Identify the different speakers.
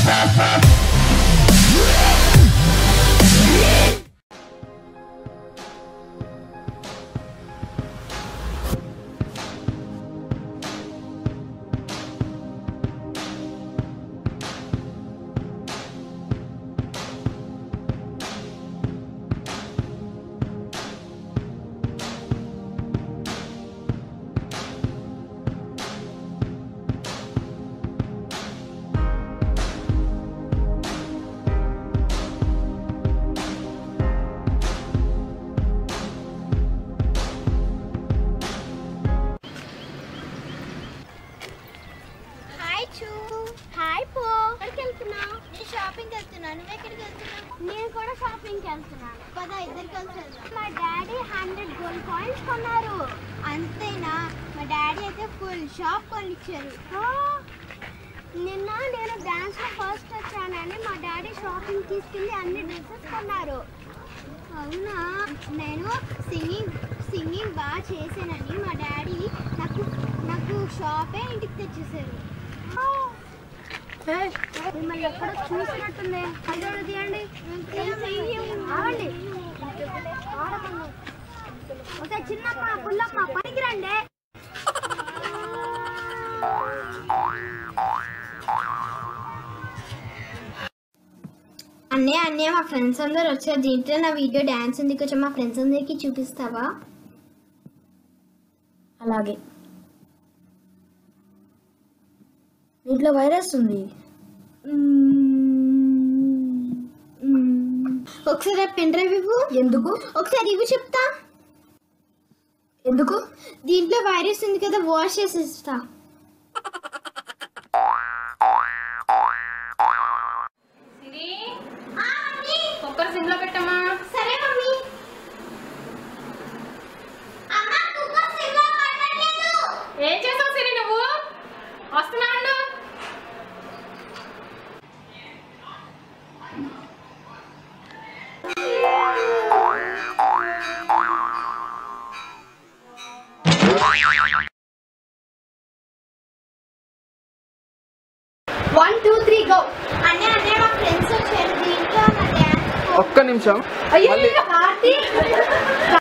Speaker 1: hi చూ hi పో ఎక్కడికి వెళ్తున్నావు నేను షాపింగ్ వెళ్తున్నాను నువ్వు ఎక్కడికి వెళ్తున్నావు నేను కూడా షాపింగ్కి వెళ్తున్నాను పద ఇద్దరు కలిసి వెళ్దాం మా డాడీ హండ్రెడ్ గోల్డ్ కాయిన్స్ కొన్నారు అంతేనా మా డాడీ అయితే ఫుల్ షాప్ కొనిచ్చారు నిన్న నేను డాన్స్ లో ఫస్ట్ వచ్చానని మా డాడీ షాపింగ్ తీసుకెళ్ళి అన్ని డ్రెస్సెస్ కొన్నారు అవునా నేను సింగింగ్ సింగింగ్ బాగా చేశానని మా డాడీ నాకు నాకు షాపే ఇంటికి తెచ్చేసారు మిమ్మల్ని ఎక్కడో చూసినట్టుంది అదొకటి తీయండి ఆగండి ఒక చిన్నమ్మ పుల్లమ్మ పనికి రండి అన్నయ్య అన్నయ్య మా ఫ్రెండ్స్ అందరు వచ్చారు దీంట్లో నా వీడియో డ్యాన్స్ ఉంది కొంచెం మా ఫ్రెండ్స్ అందరికి చూపిస్తావా
Speaker 2: అలాగే దీంట్లో వైరస్ ఉంది
Speaker 1: ఒకసారి పెన్ డ్రైవ్ ఇవ్వు
Speaker 2: ఎందుకు
Speaker 1: ఒకసారి ఇవ్వు చెప్తా
Speaker 2: ఎందుకు
Speaker 1: దీంట్లో వైరస్ ఉంది కదా వాష్ చేసి ఇస్తా
Speaker 3: సిరి కుక్కర్ సిమ్ లో పెట్టమ్మా
Speaker 1: సరే మమ్మీ
Speaker 3: ఏం చేసావు సిరి నువ్వు వస్తున్నా ఉండు
Speaker 1: వన్ టూ త్రీ గో అన్నీ అన్నీ మా ఫ్రెండ్స్ వచ్చారు దీంట్లో మా డ్యాన్స్
Speaker 4: ఒక్క నిమిషం
Speaker 3: అయ్యో
Speaker 4: మళ్ళీ
Speaker 3: కార్తీక్